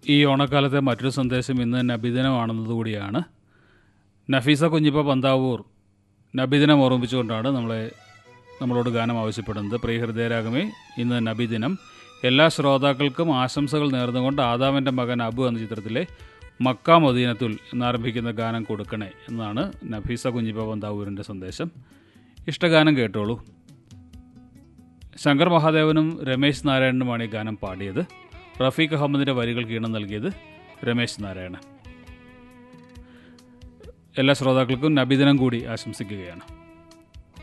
ഈ ഓണക്കാലത്തെ മറ്റൊരു സന്ദേശം ഇന്ന് നബിദിനമാണെന്നതുകൂടിയാണ് നഫീസ കുഞ്ഞിപ്പ പന്താവൂർ നബിദിനം ഓർമ്മിപ്പിച്ചുകൊണ്ടാണ് നമ്മളെ നമ്മളോട് ഗാനം ആവശ്യപ്പെടുന്നത് പ്രിയ ഹൃദയരാഗമേ ഇന്ന് നബിദിനം എല്ലാ ശ്രോതാക്കൾക്കും ആശംസകൾ നേർന്നുകൊണ്ട് ആദാമിൻ്റെ മകൻ അബു എന്ന ചിത്രത്തിലെ മക്ക മദീനത്തുൽ എന്നാരംഭിക്കുന്ന ഗാനം കൊടുക്കണേ എന്നാണ് നഫീസ കുഞ്ഞിപ്പ പന്താവൂരിൻ്റെ സന്ദേശം ഇഷ്ടഗാനം കേട്ടോളൂ ശങ്കർ മഹാദേവനും രമേശ് നാരായണനുമാണ് ഈ ഗാനം പാടിയത് റഫീഖ് അഹമ്മദിൻ്റെ വരികൾക്ക് ഈണം നൽകിയത് രമേശ് നാരായണൻ എല്ലാ ശ്രോതാക്കൾക്കും നബിദിനം കൂടി ആശംസിക്കുകയാണ്